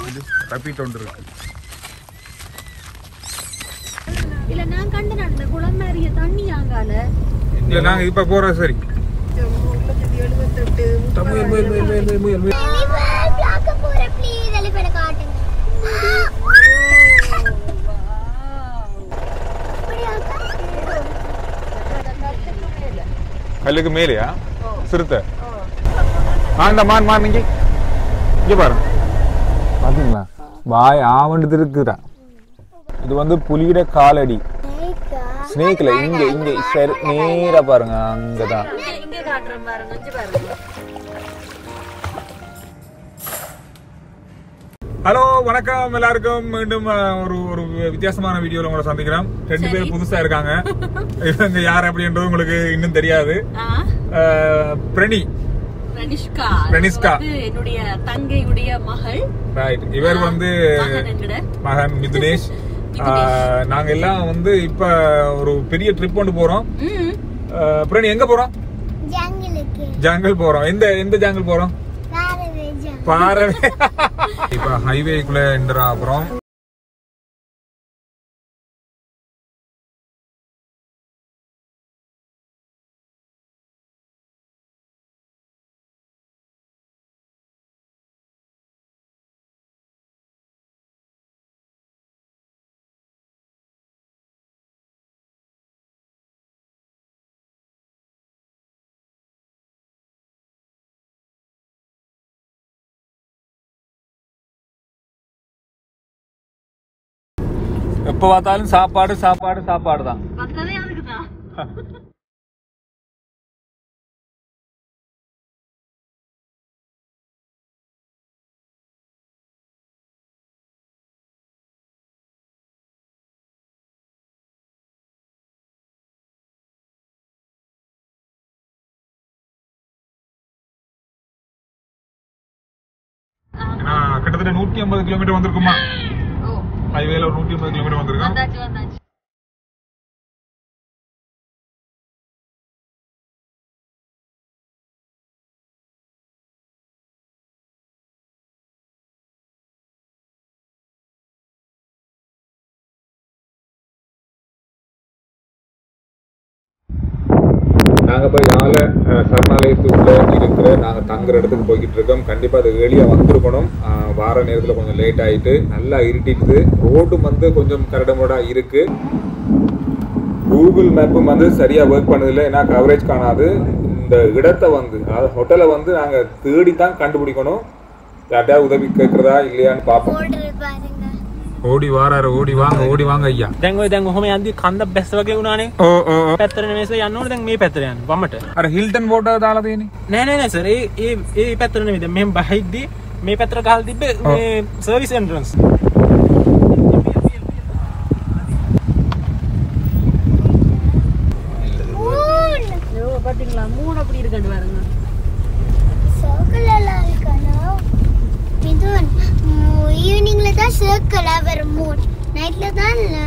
இது ரப்பீட் ஒன்று இருக்கு இல்ல நான் கண்டு நடந்த குளம் மாதிரிய தண்ணி ஆங்கால இல்ல நாங்க இப்ப போறோம் சரி முயல் முயல் முயல் முயல் முயல் முயல் முயல் பார்க்க போற ப்ளீஸ் எலிபெட காட்டுங்க கல்லுக்கு மேலேயா சிறுத்தை ஆண்ட மான் மான் இங்க இங்க பாருங்க பாத்தீங்களா வாய் ஆவண்டு இருக்குறா இது வந்து புலியோட காலடி ஸ்னேக்ல இங்க இங்க சரி நேரா பாருங்க அங்கதான் இங்க காட்டுறேன் பாருங்க இங்க பாருங்க ஹலோ வணக்கம் எல்லாருக்கும் மீண்டும் அஹ், ஒரு ஒரு வித்தியாசமான வீடியோல உங்களை சந்திக்கிறோம் ரெண்டு பேரும் புதுசா இருக்காங்க இவங்க யார் அப்படின்றது உங்களுக்கு இன்னும் தெரியாது ஆ, அஹ், பிரணி ரனிஷ்கா ரனிஷ்கா. அது வந்து என்னுடைய தங்கையுடைய மகள் ரைட் இவர் வந்து மகன் என்கிட மகன் மிதுனேஷ் அஹ், நாங்க எல்லாம் வந்து இப்ப ஒரு பெரிய ட்ரிப் கொண்டு போறோம் ம் அஹ், பிரணி எங்க போறோம் ஜங்கிலுக்கு ஜங்கல் போறோம் எந்த எந்த ஜங்கல் போறோம் வேற வேஜம் பாறை இப்ப ஹைவேக்குள்ள என்டர் ஆகுறோம் எப்ப பார்த்தாலும் சாப்பாடு சாப்பாடு சாப்பாடு தான் வந்ததே அதுக்கு தான் ஏன்னா கிட்டத்தட்ட நூத்தி ஐம்பது கிலோமீட்டர் வந்திருக்குமா ஓ ஹைவேல ஒரு நூத்தி ஐம்பது கிலோமீட்டர் வந்திருக்கோம் வந்தாச்சு வந்தாச்சு நாங்க இப்போ யாழ அஹ், சரணாலயத்துக்குள்ள இருக்கிற நாங்க தங்குற இடத்துக்கு போய்கிட்டு இருக்கோம் கண்டிப்பா அது வெளியே வந்திருக்கணும் அஹ், வார நேரத்துல கொஞ்சம் லேட் ஆயிட்டு நல்லா இருட்டிட்டு ரோடும் வந்து கொஞ்சம் கரடுமுரடா இருக்கு கூகுள் மேப்பும் வந்து சரியா ஒர்க் பண்ணதில்லை ஏன்னா கவரேஜ் காணாது இந்த இடத்தை வந்து அதாவது ஹோட்டலை வந்து நாங்க தேடி தான் கண்டுபிடிக்கணும் யார்ட்டையா உதவி கேட்கறதா இல்லையான்னு பார்ப்போம் போடுறது பாருங்க ஓடி வாராரு ஓடி வாங்க ஓடி வாங்க ஐயா දැන් ඔය දැන් ඔහොම යද්දි කන්ද බැස්ස වගේ වුණානේ ஓ ஓ ஓ. පැත්තට නෙමෙයි සර් යන්න ඕනේ දැන් මේ පැත්තට යන්න වමට අර හිල්ටන් බෝඩ දාලා තියෙන්නේ නෑ නෑ නෑ සර් ඒ ඒ ඒ පැත්තට නෙමෙයි දැන් මෙහෙම බහිද්දි මේ පැත්තට ගහලා තිබ්බේ මේ සර්විස් එන්ට්‍රන්ස් மூணு ஐயோ, பாத்தீங்களா மூணு அப்படி இருக்காண்டு பாருங்க சர்க்கிள் எல்லாம் இருக்கணும் மிதுன் ஈவினிங்ல தான் சர்க்கிள் வரும் மூணு நைட்ல தான் இல்ல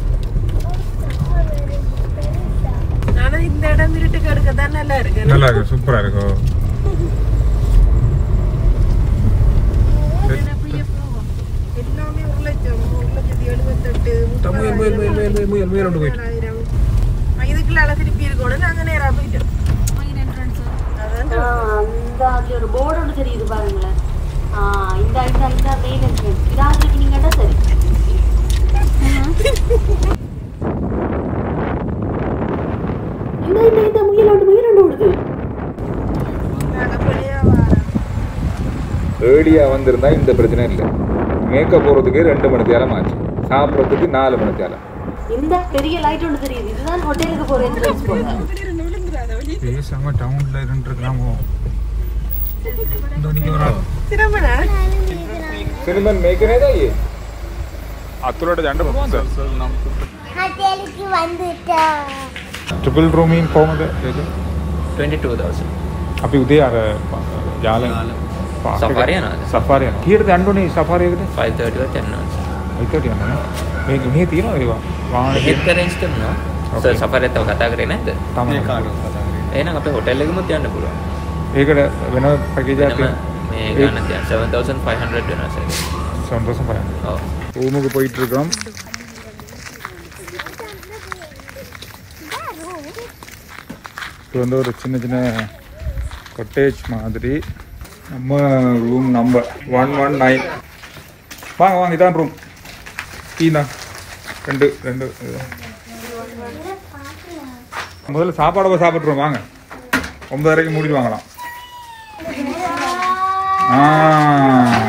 ஆனா இந்த இடம் இருட்டுக்கு எடுக்க தான் நல்லா இருக்கு நல்லா இருக்கு சூப்பரா இருக்கு எல்லாமே ஒரு லட்சம் ஒரு லட்சத்தி எழுபத்தெட்டு முயல் முயல் முயல் முயல் முயல் முயல் முயல் ஒன்று போயிட்டு முப்பதாயிரம் இதுக்குள்ள திருப்பி இருக்கணும் நாங்க நேரா போயிட்டோம் அதான் இந்த அதுல ஒரு போர்டு ஒன்று தெரியுது பாருங்களேன் ஆ, இந்த இந்த இந்த மெயின் என்ட்ரன்ஸ் இதாக இருக்கீங்கன்னா சரி இந்த இந்த இந்த முயல் ஒன்று முயல் ஒன்று விடுது நாங்க பிள்ளையா வாரோம் ஏர்லியா வந்திருந்தா இந்த பிரச்சனை இல்லை மேக்கப் போறதுக்கு ரெண்டு மணி தேரம் ஆச்சு சாப்பிட்றதுக்கு நாலு மணி தேரம் இந்த பெரிய லைட் ஒன்று தெரியுது இதுதான் ஹோட்டலுக்கு போற என்ட்ரன்ஸ் போங்க பேசாம டவுன்ல இருந்துருக்காமோ திருமணா सिनेमन में के नहीं था ये අතුලට යන්න පුළුවන්ද ஹோட்டலுக்கு வந்துட்டா ට්‍රිපල් රූමින් කොහමද ඒක 22,000. අපි උදේ අර යාල සෆාරි යනවාද? සෆාරි යනවා කීයටද යන්න ඕනේ සෆාරි එකට 530 වත් යනවා. ඒකට යන්න නේ මේක මෙහි තියෙනවා ඒවා වාහනේ හෙත් රේන්ජ් කරනවා. Okay. සර් සෆාරි එකත් කතා කරේ නැද්ද? තමයි එහෙනම් අපේ හොටෙල් එකෙමුත් යන්න පුළුවන්. ඒකට වෙන පැකේජ් එකක් වෙනම මේ ගන්න තියන 7500 වෙනවා සර්. சந்தோஷம் பாருங்க ஓ ரூமுக்கு போயிட்டு இருக்கோம் இது வந்து ஒரு சின்ன சின்ன கொட்டேஜ் மாதிரி நம்ம room number one one nine வாங்க வாங்க இதான் ரூம் டீ தான் ரெண்டு ரெண்டு இதுதான். முதல்ல சாப்பாடு போய் சாப்பிட்ருவோம் வாங்க ஒன்பதரைக்கு மூடிட்டு வாங்கலாம் ஆ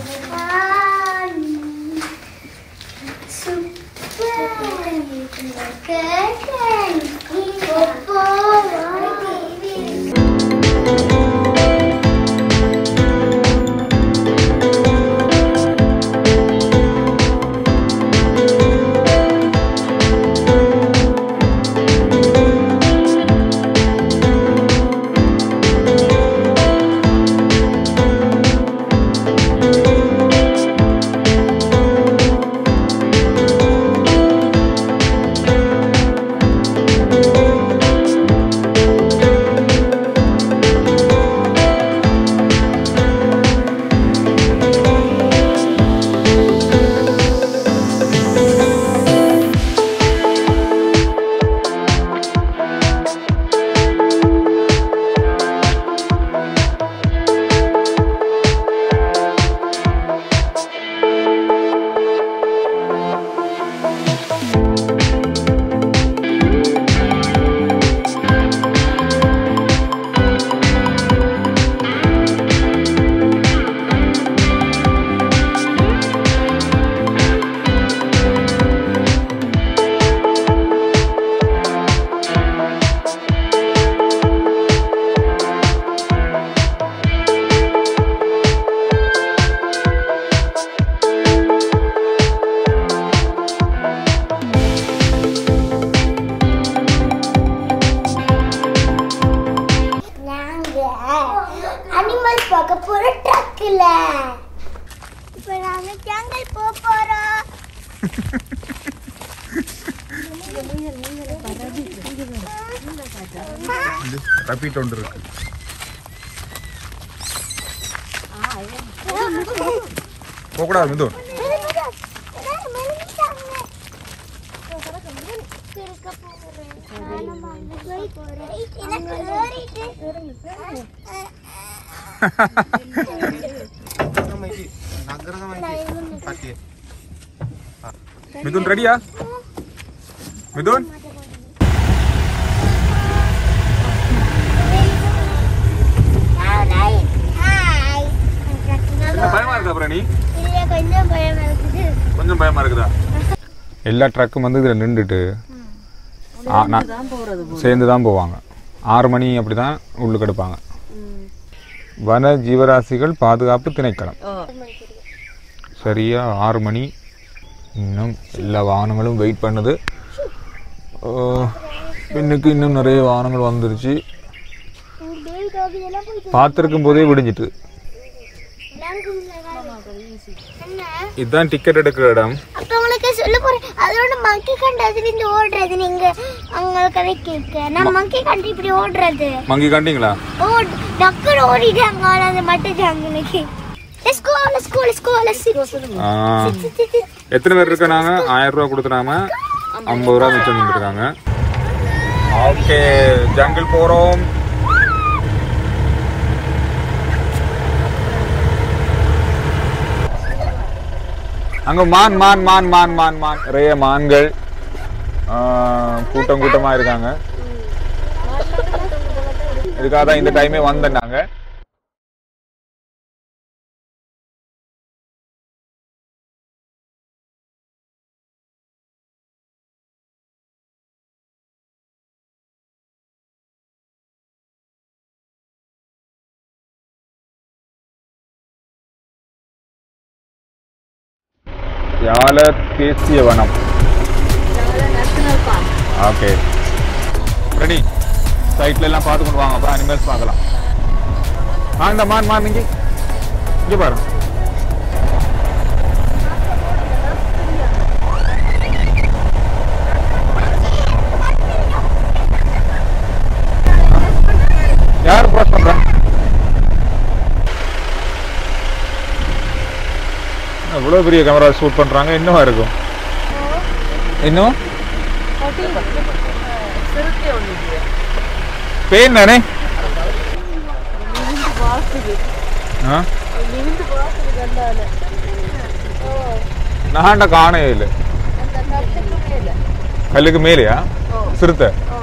நாங்க அனிமல் பார்க்க போற ட்ரக்ல இப்ப நாங்க ஜங்கல் போக போறோம் ரப்பீட் ஒன்று இருக்கு போகக்கூடாது மிது மிதுன் ரெடியா மிதுன் என்ன பயமா இருக்கா அப்புறம் நீ கொஞ்சம் பயமா இருக்குது கொஞ்சம் பயமா இருக்குதா எல்லா ட்ரக்கும் வந்து இதில் நின்றுட்டு ஆ, நான் சேர்ந்து தான் போவாங்க ஆறு மணி அப்படி தான் உள்ளுக்கு எடுப்பாங்க வன ஜீவராசிகள் பாதுகாப்பு திணைக்களம் சரியா ஆறு மணி இன்னும் எல்லா வாகனங்களும் வெயிட் பண்ணுது ஓ, பின்னுக்கு இன்னும் நிறைய வாகனங்கள் வந்துருச்சு பேபி டாபி எல்லாம் போயிட்டு பார்த்துருக்கும் போதே விடிஞ்சிட்டு என்ன இதுதான் டிக்கெட் எடுக்கிற இடம் அப்ப உங்களுக்கு சொல்ல போறேன் அதோட மங்கி கண்டதுல இருந்து ஓடுறது நீங்க அவங்களுக்கு அதை கேட்க நான் மங்கி கண்டு இப்படி ஓடுறது மங்கி காண்டிங்களா ஓ டக்குனு ஓடிட்டாங்க ஆனா அது மட்டும் ஜாங்களுக்கு let's go let's go let's go let's ஆ, எத்தனை பேர் இருக்காங்க ஆயிரம் ரூபா கொடுத்துனாம ஐம்பது ரூபா மிச்சம் இருக்காங்க ஓகே ஜங்கிள் போறோம் அங்க மான் மான் மான் மான் மான் மான் நிறைய மான்கள் ஆ, கூட்டம் கூட்டமா இருக்காங்க இதுக்காக தான் இந்த டைமே வந்தேன் நாங்க யால தேசிய வனம் ஓகே ரெடி சைட்ல எல்லாம் பார்த்து கொண்டு வாங்க அப்புறம் அனிமல்ஸ் பார்க்கலாம் ஆ இந்த மான் மான் இங்கே இங்கே பாரு யார் க்ராஸ் பண்றா இவ்வளோ பெரிய கேமரா ஷூட் பண்ணுறாங்க இன்னும் இருக்கும் இன்னும் சிறுத்தை ஒன்று இல்லையா பெயின் தானே நிமிந்து பார்க்குது ஆ நிமிந்து பார்க்குது கண்டால நான்ட காணவே இல்லை அந்த கட்டுக்கு மேலே கல்லுக்கு மேலேயா சிறுத்தை ஓ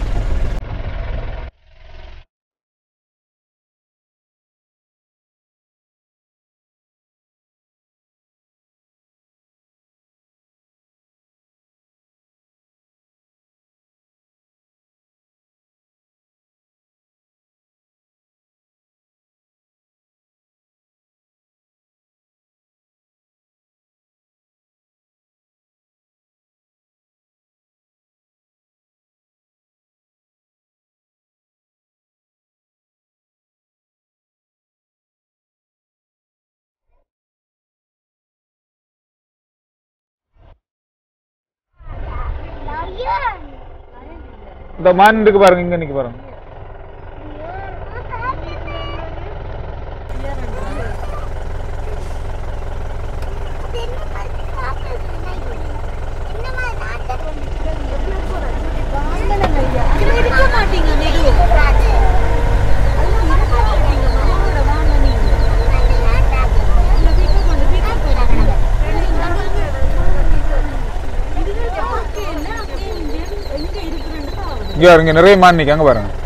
இந்த மான் இருக்கு பாருங்க இங்க நிக்க பாருங்க இங்க பாருங்க இங்க நிறைய மான் நிக்க அங்க பாருங்க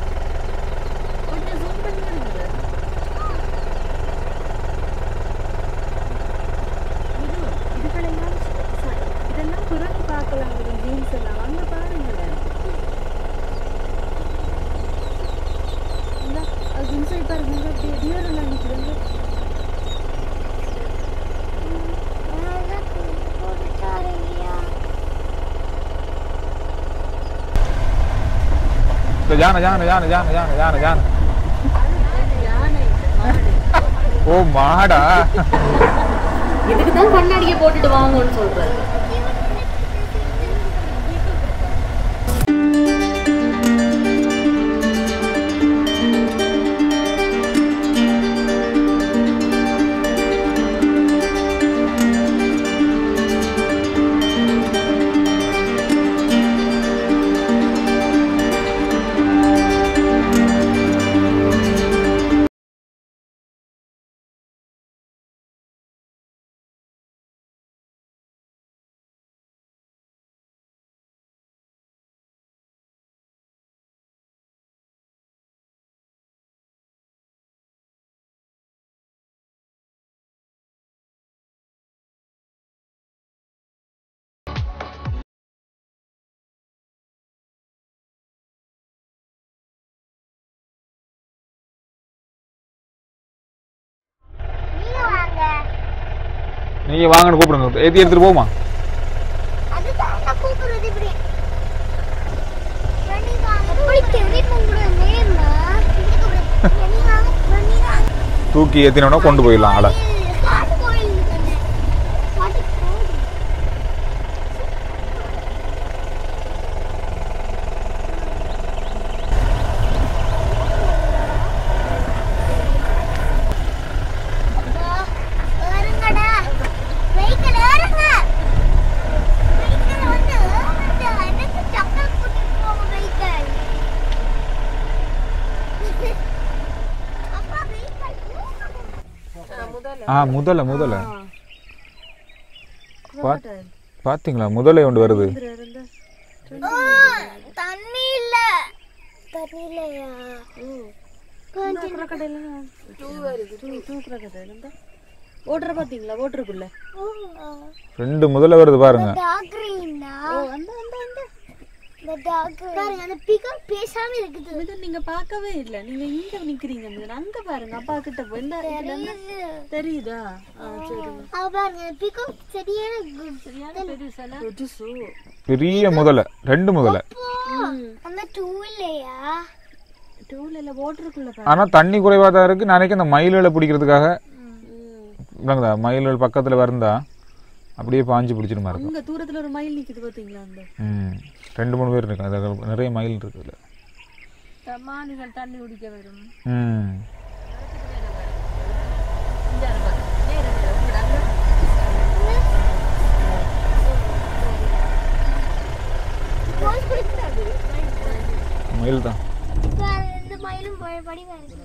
இதெல்லாம் புரட்டி பார்க்கலாம் ஜீன்ஸ் எல்லாம் அங்க பாருங்களேன் இன்சைட் பாருங்க அப்படியே டியர் எல்லாம் நிற்கிறது இந்த யானை யானை யானை யானை யானை யானை யானை ஓ மாடா இதுக்கு தான் கண்ணாடியை போட்டுட்டு வாங்கன்னு சொல்றது நீங்க வாங்கன்னு கூப்பிடுங்க ஏத்தி எடுத்துட்டு போமா தூக்கி ஏத்தினோட கொண்டு போயிடலாம் ஆளை ஆ முதல்ல முதல்ல பாத்- பாத்தீங்களா முதல்ல ஒன்று வருது தண்ணி இல்ல தண்ணி இல்லையா ஓட்டுற பாத்தீங்களா ஓட்டுறக்குள்ள ரெண்டு முதல்ல வருது பாருங்க டாக் கிரீனா அந்த அந்த அந்த இந்த டாக் பாருங்க அந்த பிகப் பேசாம இருக்குது இது நீங்க பார்க்கவே இல்ல நீங்க இங்க நிக்கிறீங்க மிதுன். அங்க பாருங்க அப்பா கிட்ட போய் இந்த இதுல இருந்து- தெரியுதா ஆ, சரி அவ பாருங்க பிகப் சரியான good. சரியான பெருசால புதுசு பெரிய முதல்ல ரெண்டு முதல்ல அந்த டூ இல்லையா டூல இல்ல ஓட்டுறக்குள்ள ஆனா தண்ணி குறைவா தான் இருக்கு நாளைக்கு அந்த மயில்களை பிடிக்கிறதுக்காக விளங்குதா மயில்கள் பக்கத்துல வருந்தா அப்படியே பாஞ்சு பிடிச்சிருமா இருக்கும் அங்க தூரத்துல ஒரு மயில் நிக்குது பாத்தீங்களா அந்த ம் ரெண்டு மூணு பேர் இருக்கு அது நிறைய மயில் இருக்குதுல மானுகள் தண்ணி குடிக்க வரும் ம் இங்க இரு பாரு. நேரா நேரா. உங்களோட அங்க மயில் தான் இப்ப இந்த மயிலும் ப- படி வருது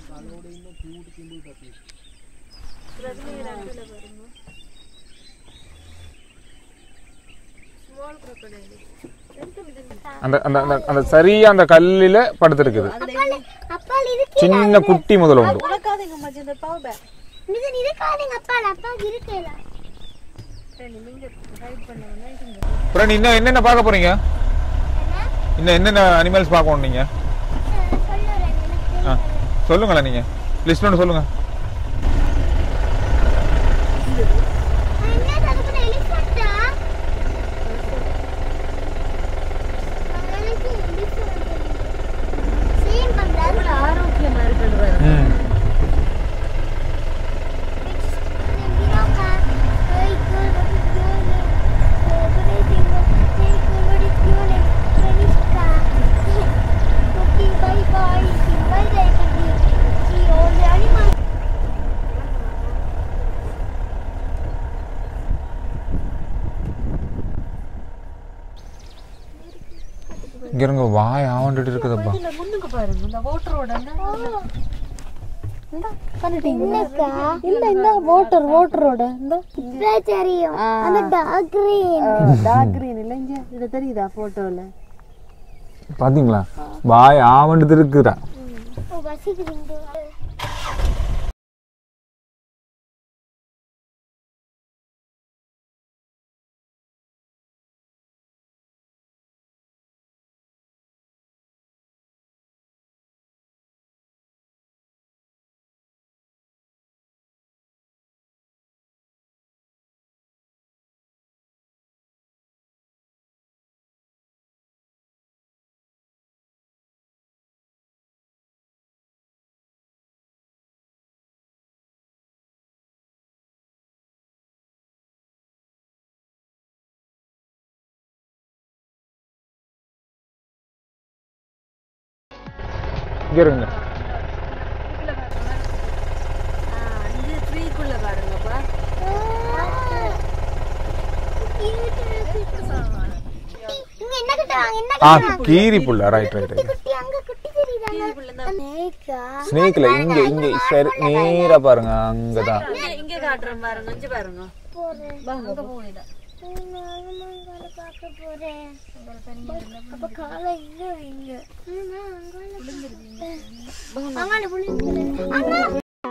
அந்த அந்த அந்த அந்த சரியா அந்த கல்லில படுத்திருக்குது அப்பால் அப்பால் இருக்கு சின்ன குட்டி முதல்ல உண்டு உனக்காதீங்க மச்சி இந்த பவுடர் இது இருக்காதுங்க அப்பால் அப்பாவுக்கு இருக்கல அப்புறம் இன்னும் என்னென்ன பார்க்க போறீங்க இன்னும் என்னென்ன அனிமல்ஸ் பார்க்கணும் நீங்க சொல்லுறேன் எனக்கு ஆ சொல்லுங்களேன் நீங்க லிஸ்ட் ஒன்று சொல்லுங்க என்ன அதுக்கு எலிஃபண்டா எனக்கு எலிஃபண்ட் சேம் பண்றாரு ஆரோக்கியமா இருக்கிறது ம் இங்க இருங்க வாய் ஆவண்டுட்டு இருக்குதுப்பா இல்ல முன்னுக்கு பாருங்க இந்த ஓட்டரோட இந்த இந்த வாட்டர் வாட்டரோட இந்த தெரியும் அந்த டார்க் கிரீன் டார்க் கிரீன் இல்ல இங்க இது தெரியுதா போட்டோல பாத்தீங்களா வாய் ஆவண்டுட்டு இருக்குறா வசிக்கிறீங்க இங்க இருங்க இங்க ட்ரீக்குள்ள பாருங்கப்பா இங்க என்ன கட்டுவாங்க என்ன ஆ கட்டுவாங்க கீரி புள்ள ரைட் ரைட் ரைட் குட்டி அங்க குட்டி தெரியுதாங்க நேக்கா ஸ்னேக்ல இங்க இங்க சரி நேரா பாருங்க அங்கதான் இங்க- இங்க காட்டுறேன் பாருங்க இங்க பாருங்க போறேன் வாங்க போயிடா நானும் பார்க்க போறேன் அப்ப காலை இங்க இங்க அங்கால விழுந்துருது அண்ணா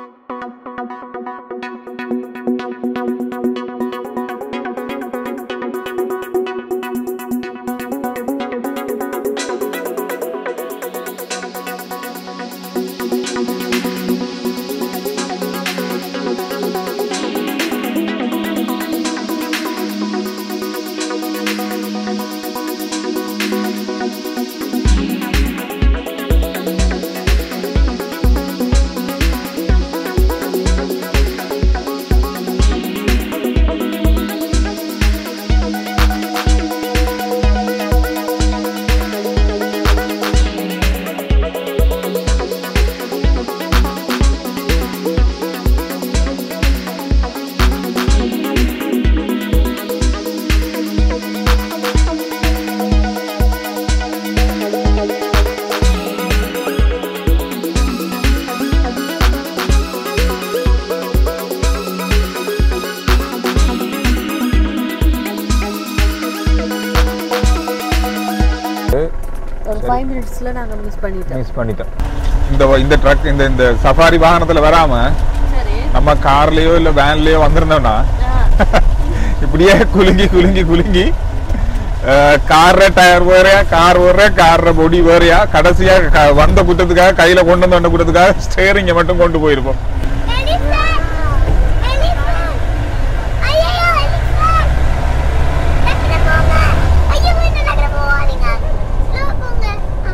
ஒரு ஃபைவ் மினிட்ஸ்ல நாங்க மிஸ் பண்ணிட்டோம் மிஸ் பண்ணிட்டோம் இந்த வ- இந்த ட்ரக் இந்த இந்த சஃபாரி வாகனத்துல வராம சரி நம்ம கார்லயோ இல்ல வேன்லயோ வந்திருந்தோம்னா இப்படியே குலுங்கி குலுங்கி குலுங்கி கார்ற டயர் வேறையா கார் வேறையா கார்ற பொடி வேறையா கடைசியா க- வந்த குற்றத்துக்காக கையில கொண்டு வந்து வந்த குற்றத்துக்காக ஸ்டேரிங்க மட்டும் கொண்டு போயிருப்போம் எலிஃபண்ட் எலிஃபண்ட் ஐயோ எலிஃபண்ட் டக்குனு போங்க ஐயோ வீட்டு டக்குனு போவாதீங்க ஸ்லோ போங்க ஆ.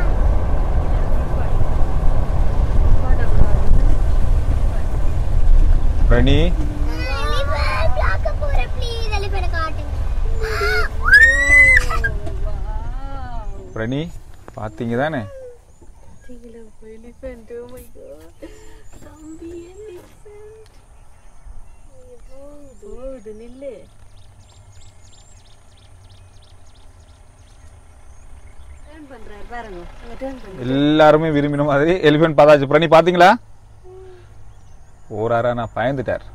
ரணி எலிஃபண்ட் பார்க்க போறேன் ப்ளீஸ் எலிஃபண்ட் காட்டுங்க ரணி பாத்தீங்க தானே எலிஃபென்ட் ஓ மை காட் தம்பி எலிஃபென்ட் போகுது நில்லு டேர்ன் பண்றாரு பாருங்க அங்க டேர்ன் பண்ணு எல்லாருமே விரும்பின மாதிரி எலிஃபென்ட் பார்த்தாச்சு பிரணி பாத்தீங்களா ஓராரா நான் பயந்துட்டார்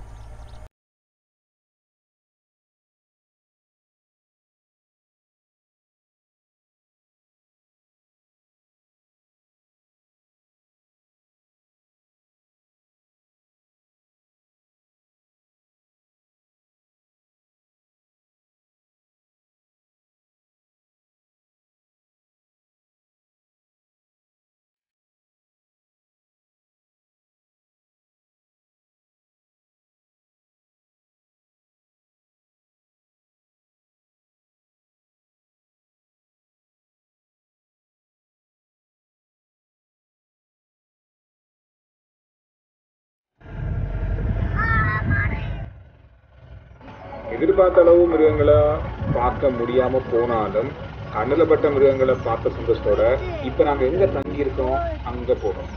எதிர்பார்த்த அளவு மிருகங்களை பார்க்க முடியாம போனாலும் கண்ணுல பட்ட மிருகங்களை பார்த்த சந்தோஷத்தோட இப்ப நாங்க எங்க தங்கி இருக்கோம் அங்க போறோம்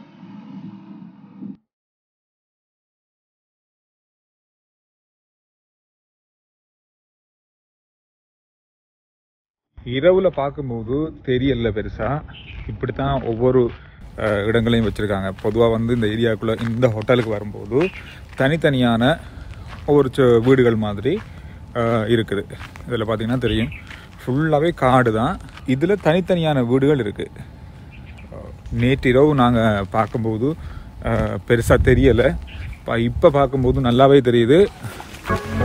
இரவுல பார்க்கும்போது தெரியல பெருசா இப்படித்தான் ஒவ்வொரு அஹ், இடங்களையும் வச்சிருக்காங்க பொதுவாக வந்து இந்த ஏரியாக்குள்ள இந்த ஹோட்டலுக்கு வரும்போது தனித்தனியான ஒவ்வொரு ச- வீடுகள் மாதிரி அஹ், இருக்குது இதில் பார்த்தீங்கன்னா தெரியும் ஃபுல்லாகவே காடு தான் இதில் தனித்தனியான வீடுகள் இருக்குது நேற்றிரவு நாங்கள் பார்க்கும்போது பெருசாக தெரியலை இப்போ பார்க்கும்போது நல்லாவே தெரியுது